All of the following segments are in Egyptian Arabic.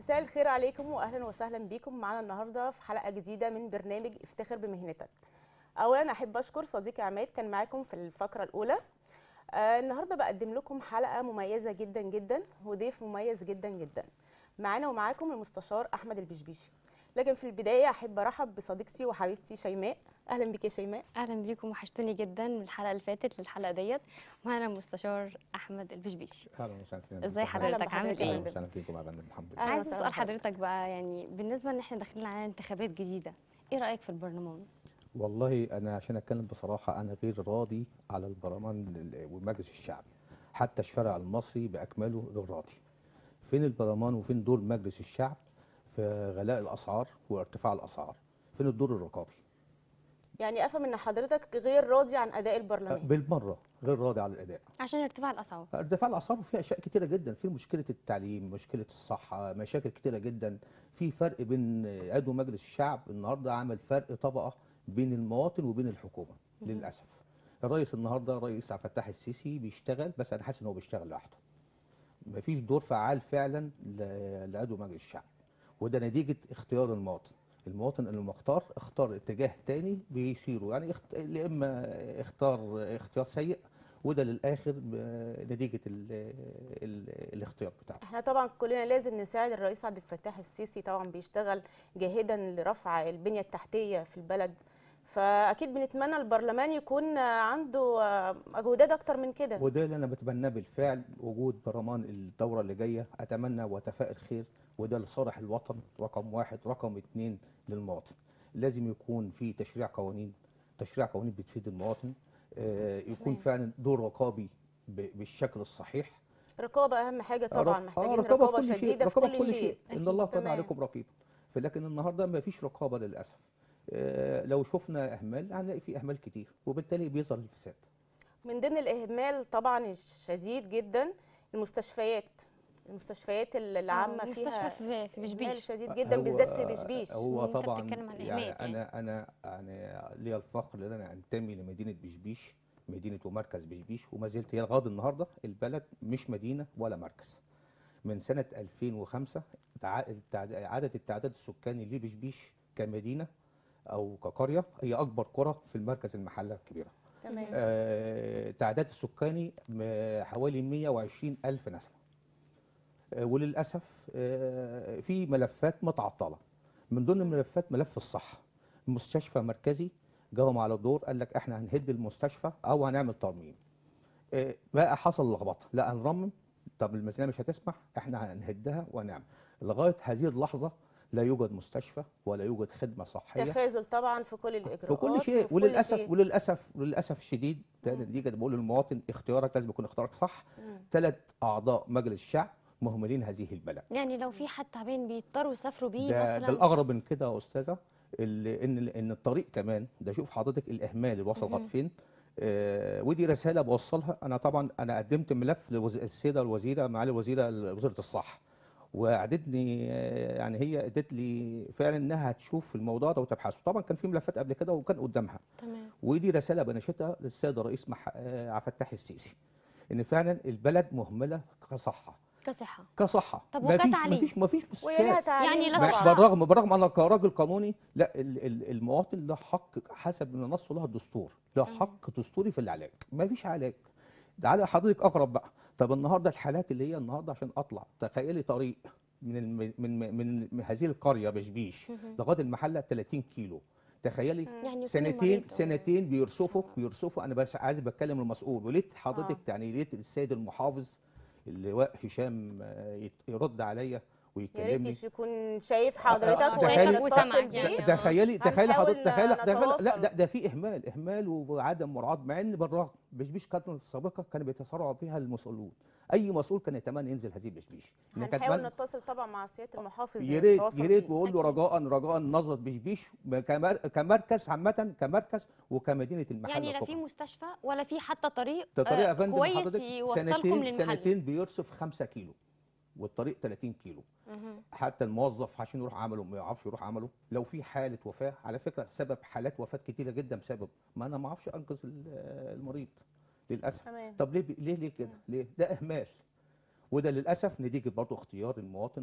مساء الخير عليكم واهلا وسهلا بيكم معانا النهارده في حلقه جديده من برنامج افتخر بمهنتك. اولا احب اشكر صديقي عماد كان معاكم في الفقره الاولى. آه النهارده بقدم لكم حلقه مميزه جدا جدا وضيف مميز جدا جدا. معانا ومعاكم المستشار احمد البشبيشي. لكن في البدايه احب ارحب بصديقتي وحبيبتي شيماء. اهلا بك يا شيماء. اهلا بيكم وحشتوني جدا من الحلقه اللي فاتت للحلقه ديت معانا المستشار احمد البشبيشي اهلا وسهلا فيك ازاي أهلا حضرتك عامل بحضرتك. ايه اهلا وسهلا فيكم يا فندم الحمد لله أهلا عايز وسهلا اسال بحضرتك. حضرتك بقى يعني بالنسبه ان احنا داخلين على انتخابات جديده ايه رايك في البرلمان والله انا عشان اتكلم بصراحه انا غير راضي على البرلمان ال- ومجلس الشعب حتى الشارع المصري باكمله غير راضي فين البرلمان وفين دور مجلس الشعب في غلاء الاسعار وارتفاع الاسعار فين الدور الرقابي يعني افهم ان حضرتك غير راضي عن اداء أه، البرلمان. بالمره غير راضي على الاداء عشان ارتفاع الاسعار ارتفاع الاسعار فيها اشياء كتيره جدا في مشكله التعليم مشكله الصحه مشاكل كتيره جدا في فرق بين عضو مجلس الشعب النهارده عمل فرق طبقه بين المواطن وبين الحكومه للاسف الرئيس النهارده رئيس عبد الفتاح السيسي بيشتغل بس انا حاسس ان هو بيشتغل لوحده مفيش دور فعال فعلا ل- لعضو مجلس الشعب وده نتيجه اختيار المواطن المواطن اللي مختار اختار اتجاه تاني بيسيره يعني اخت... يا اما اختار اختيار سيء وده للاخر ب- نتيجه ال... ال... الاختيار بتاعه احنا طبعا كلنا لازم نساعد الرئيس عبد الفتاح السيسي طبعا بيشتغل جاهدا لرفع البنيه التحتيه في البلد فاكيد بنتمنى البرلمان يكون عنده مجهودات اكتر من كده وده اللي انا بتمناه بالفعل وجود برلمان الدوره اللي جايه اتمنى واتفائل خير وده لصالح الوطن رقم واحد رقم اتنين للمواطن لازم يكون في تشريع قوانين تشريع قوانين بتفيد المواطن آه يكون تمام. فعلا دور رقابي ب- بالشكل الصحيح رقابه اهم حاجه طبعا رق- محتاجين رقابه رقابه في كل شيء شديده في رقابه كل في كل شيء شيء ان أكيد. الله كان تمام. عليكم رقيبا لكن النهارده ما فيش رقابه للاسف آه لو شفنا اهمال هنلاقي في اهمال كتير وبالتالي بيظهر الفساد من ضمن الاهمال طبعا الشديد جدا المستشفيات المستشفيات العامه مستشفى فيها في في إهمال بشبيش شديد جدا هو- بالذات في بشبيش هو أنت طبعا بتتكلم عن يعني الإهمال انا انا انا ليا الفخر ان انا انتمي لمدينه بشبيش مدينه ومركز بشبيش وما زلت هي لغايه النهارده البلد مش مدينه ولا مركز من سنه 2005 تع- التعد- عدد التعداد السكاني لبشبيش كمدينه او كقريه هي اكبر قرى في المركز المحله الكبيره تمام آه، تعداد السكاني م- حوالي 120 ألف نسمة آه، وللأسف آه، في ملفات متعطلة من ضمن الملفات ملف الصحة مستشفى مركزي جاهم على الدور قال لك احنا هنهد المستشفى او هنعمل ترميم آه، بقى حصل لخبطه لا هنرمم طب الميزانيه مش هتسمح احنا هنهدها وهنعمل لغايه هذه اللحظه لا يوجد مستشفى ولا يوجد خدمه صحيه تخاذل طبعا في كل الاجراءات في كل شيء وفي كل وللاسف شيء. وللاسف وللاسف الشديد ده مم. نتيجه بقول للمواطن اختيارك لازم يكون اختيارك صح مم. ثلاث اعضاء مجلس الشعب مهملين هذه البلد يعني لو في حد تعبان بيضطروا يسافروا بيه ده, مثلا ده الاغرب من كده يا استاذه اللي ان ان الطريق كمان ده شوف حضرتك الاهمال اللي وصل لغايه مهم. فين آه ودي رساله بوصلها انا طبعا انا قدمت ملف للسيده الوزيره معالي الوزيره وزيره الصحه وعدتني آه، يعني هي ادت لي فعلا انها هتشوف الموضوع ده وتبحثه طبعا كان في ملفات قبل كده وكان قدامها تمام ودي رساله بنشتها للسيد الرئيس مح... آه، عبد الفتاح السيسي ان فعلا البلد مهمله كصحه كصحه كصحه طب مفيش- وكتعليم؟ مفيش مفيش وهي لها مستشفيات تعليم يعني لا طبعاً. صحة. بالرغم بالرغم انا كراجل قانوني لا ال- ال- المواطن له حق حسب ما نصه له الدستور له مم. حق دستوري في العلاج مفيش علاج ده على حضرتك اقرب بقى طب النهارده الحالات اللي هي النهارده عشان اطلع تخيلي طريق من الم... من من, من هذه القريه بشبيش مهم. لغايه المحله 30 كيلو تخيلي يعني يكون سنتين المريض- سنتين بيرصفوا بيرصفوا انا بس عايز بتكلم المسؤول وليت حضرتك آه. يعني ليت السيد المحافظ اللواء هشام آه، يت- يرد عليا يا ويكلمني ريت يكون شايف آه، حضرتك آه، وإحنا شايفك نتصل وسامعك بيه. يعني. ده تخيلي تخيلي هنحاول حضرتك تخيلي ده لا نتواصل. ده, ده في اهمال اهمال وعدم مراعاه مع ان بالرغم بشبيش كانت السابقه كان بيتسارع فيها المسؤولون اي مسؤول كان يتمنى ينزل هذه بشبيش إن كانت هنحاول من- نتصل طبعا مع سياده المحافظ يا ريت نتواصل يا ريت بيه. واقول له أكيد. رجاء رجاء نظره بشبيش كمر- كمركز عامه كمركز وكمدينه المحله يعني لا في الكبرى. مستشفى ولا في حتى طريق ده طريق آه، يا فندم كويس حضرتك يوصلكم سنتين للمحل سنتين بيرصف 5 كيلو والطريق 30 كيلو مهم. حتى الموظف عشان يروح عمله ما يعرفش يروح عمله لو في حاله وفاه على فكره سبب حالات وفاه كتيره جدا بسبب ما انا ما اعرفش انقذ ال- المريض للاسف تمام طب ليه بي- ليه ليه كده ليه ده اهمال وده للاسف نتيجه برضه اختيار المواطن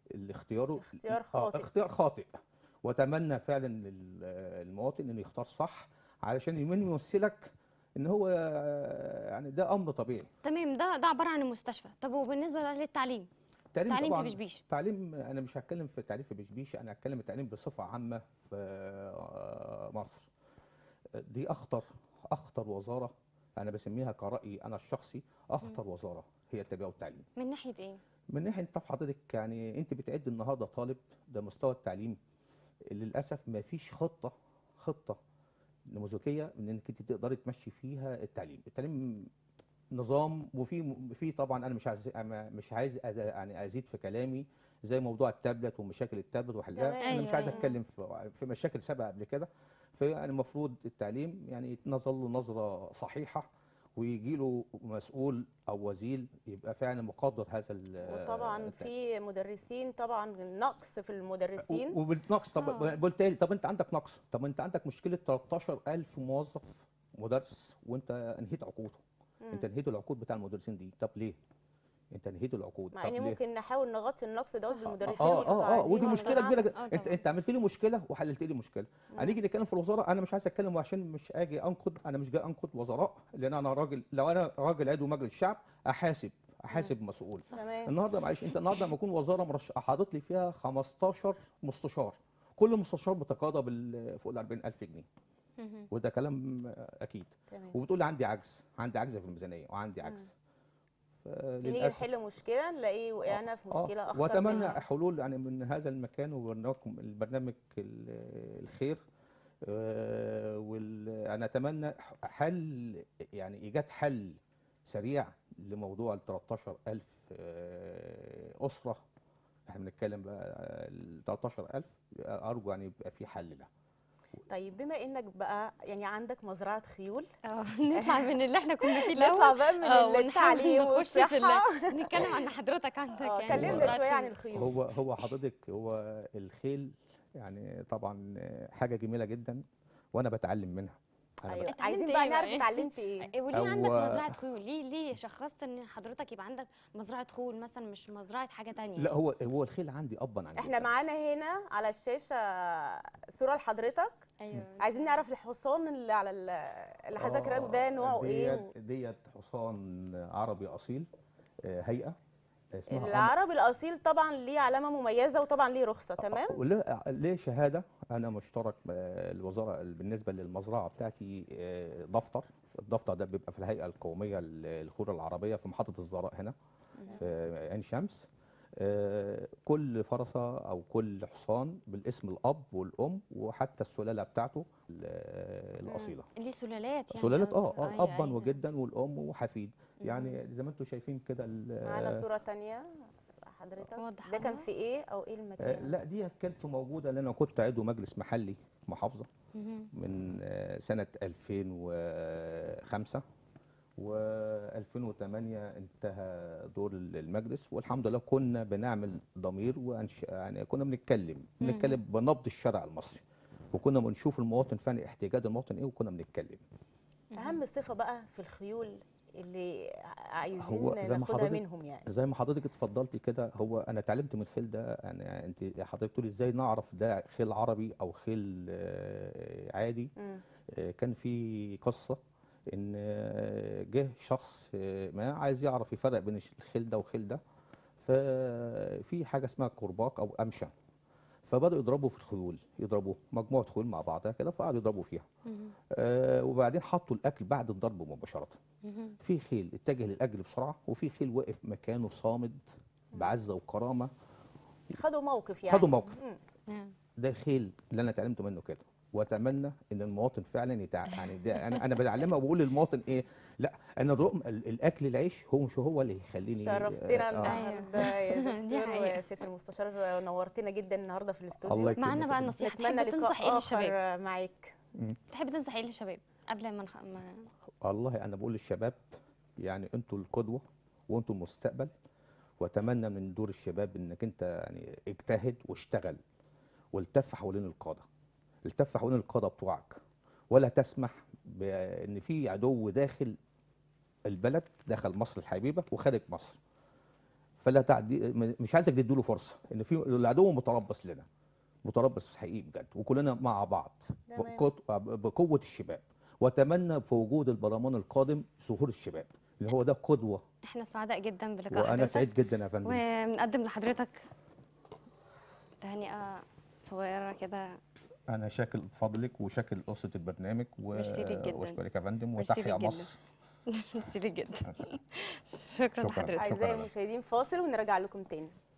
الاختيار اختيار آه، خاطئ. اختيار خاطئ واتمنى فعلا لل- المواطن انه يختار صح علشان يمن يمثلك ان هو آه، يعني ده امر طبيعي تمام ده ده عباره عن المستشفى طب وبالنسبه بقى للتعليم التعليم تعليم في طبعاً- بشبيش. تعليم انا مش هتكلم في التعليم في بشبيش انا هتكلم التعليم بصفه عامه في آه، مصر دي اخطر اخطر وزاره انا بسميها كرايي انا الشخصي اخطر وزاره هي التربيه والتعليم من ناحيه ايه من ناحيه طب حضرتك يعني انت بتعد النهارده طالب ده مستوى التعليم للاسف ما فيش خطه خطه نموذجيه ان انك انت تقدري تمشي فيها التعليم التعليم نظام وفي في طبعا انا مش عايز أنا مش عايز أد- يعني ازيد في كلامي زي موضوع التابلت ومشاكل التابلت وحلها تمام. انا مش أيوة، عايز أيوة. اتكلم في في مشاكل سابقه قبل كده فيعني المفروض التعليم يعني يتنظر له نظره صحيحه ويجي له مسؤول او وزير يبقى فعلا مقدر هذا ال- وطبعا التعليم. في مدرسين طبعا نقص في المدرسين و- وبالنقص طب آه. بالتالي طب انت عندك نقص طب انت عندك مشكله 13000 موظف مدرس وانت انهيت عقوده انت انهيت العقود بتاع المدرسين دي طب ليه انت انهيت العقود مع طب ان ليه ممكن نحاول نغطي النقص دوت صح. بالمدرسين اه اه اه المتقاعدين ودي مشكله كبيره والجامعة. جدا آه انت طبعاً. انت عملت لي مشكله وحللت لي مشكله هنيجي نتكلم في الوزاره انا مش عايز اتكلم عشان مش اجي انقد انا مش جاي انقد وزراء لان انا راجل لو انا راجل عضو مجلس الشعب احاسب احاسب مسؤول تمام النهارده معلش انت النهارده لما يكون وزاره مرش... حاطط لي فيها 15 مستشار كل مستشار متقاضى بال... فوق ال 40000 جنيه مهم. وده كلام اكيد تمام وبتقول لي عندي عجز عندي عجز في الميزانيه وعندي عجز نيجي فللاسف نحل مشكله نلاقي وقعنا في آه، مشكله اخطر واتمنى منها. حلول يعني من هذا المكان وبرنامجكم البرنامج ال- الخير آه، وال- انا اتمنى حل يعني ايجاد حل سريع لموضوع ال 13000 آه، اسره احنا بنتكلم بقى ال 13000 ارجو يعني يبقى في حل له طيب بما انك بقى يعني عندك مزرعه خيول اه نطلع من اللي احنا كنا فيه نطلع الاول بقى من اه ونحاول التعليم نخش في والصحه ال- نتكلم عن حضرتك عندك اه يعني كلمنا مزرعة شويه عن خيول. الخيول هو هو حضرتك هو الخيل يعني طبعا حاجه جميله جدا وانا بتعلم منها أنا ايوه اتعلمت عايزين ايه بقى بقى نعرف إيه؟ اتعلمت ايه إيه وليه هو- عندك مزرعه خيول ليه ليه شخصت ان حضرتك يبقى عندك مزرعه خيول مثلا مش مزرعه حاجه تانية لا هو هو الخيل عندي ابا عن احنا جداً. معانا هنا على الشاشه صوره لحضرتك ايوه عايزين نعرف الحصان اللي على ال- اللي حضرتك آه، راكبه ده نوعه ايه ديت ديت حصان عربي اصيل آه، هيئه اسمها العربي الاصيل طبعا ليه علامه مميزه وطبعا ليه رخصه تمام وليه ليه شهاده انا مشترك آه، الوزاره بالنسبه للمزرعه بتاعتي آه، دفتر الدفتر ده بيبقى في الهيئه القوميه للخيول العربيه في محطه الزراء هنا في عين شمس آه، كل فرسه او كل حصان بالاسم الاب والام وحتى السلاله بتاعته ال- الاصيله ليه سلالات يعني سلالة اه قصدك. اه أيوة، ابا أيوة. وجدا والام وحفيد يعني زي ما انتم شايفين كده ال- معانا صوره تانية حضرتك واضح ده كان عنها. في ايه او ايه آه، المكان لا دي كانت موجوده لان انا كنت عضو مجلس محلي محافظه مهم. من آه، سنه 2005 و2008 انتهى دور المجلس والحمد لله كنا بنعمل ضمير وأنش... يعني كنا بنتكلم بنتكلم بنبض الشارع المصري وكنا بنشوف المواطن فعلا احتياجات المواطن ايه وكنا بنتكلم اهم صفه بقى في الخيول اللي عايزين هو زي ما ناخدها حضرتك- منهم يعني زي ما حضرتك اتفضلتي كده هو انا اتعلمت من الخيل ده يعني انت حضرتك تقولي ازاي نعرف ده خيل عربي او خيل آه، عادي مم. آه، كان في قصه ان آه، جه شخص آه، ما عايز يعرف يفرق بين الخيل ده والخيل ده ففي حاجه اسمها كرباك او امشه فبداوا يضربوا في الخيول يضربوا مجموعه خيول مع بعضها كده فقعدوا يضربوا فيها مهم. آه، وبعدين حطوا الاكل بعد الضرب مباشره مهم. في خيل اتجه للاجل بسرعه وفي خيل وقف مكانه صامد بعزه وكرامه خدوا موقف يعني خدوا موقف. مم. نعم. ده الخيل اللي انا اتعلمت منه كده واتمنى ان المواطن فعلا يتع... يعني ده انا انا بعلمها وبقول للمواطن ايه لا انا الرقم ال- الاكل العيش هو مش هو اللي يخليني شرفتنا آه، النهارده يا دي دكتور حقيقة. ويا سياده المستشار نورتنا جدا النهارده في الاستوديو الله يكرمك معانا يا بقى فندم. النصيحه نتمنى تحب لقاء تنصح ايه للشباب اخر معاك تحب تنصح ايه للشباب قبل ما, نخ... ما... والله انا بقول للشباب يعني انتوا القدوه وانتوا المستقبل واتمنى من دور الشباب انك انت يعني اجتهد واشتغل والتف حوالين القاده التف حوالين القاده بتوعك ولا تسمح بان في عدو داخل البلد داخل مصر الحبيبه وخارج مصر فلا تعدي م- مش عايزك تديله فرصه ان في العدو متربص لنا متربص حقيقي بجد وكلنا مع بعض تمام. بقوة- بقوه الشباب واتمنى في وجود البرلمان القادم ظهور الشباب اللي هو ده قدوه احنا سعداء جدا بلقاء وانا حضرتك سعيد جدا يا فندم ونقدم لحضرتك تهنئة صغيرة كده انا شاكر فضلك وشاكر قصه البرنامج و... ميرسي ليك جدا. واشكرك يا فندم ميرسي وتحيا ليك جدا. مصر ميرسي ليك جدا شكراً. شكرا شكراً. لحضرتك اعزائي شكراً. المشاهدين فاصل ونرجع لكم تاني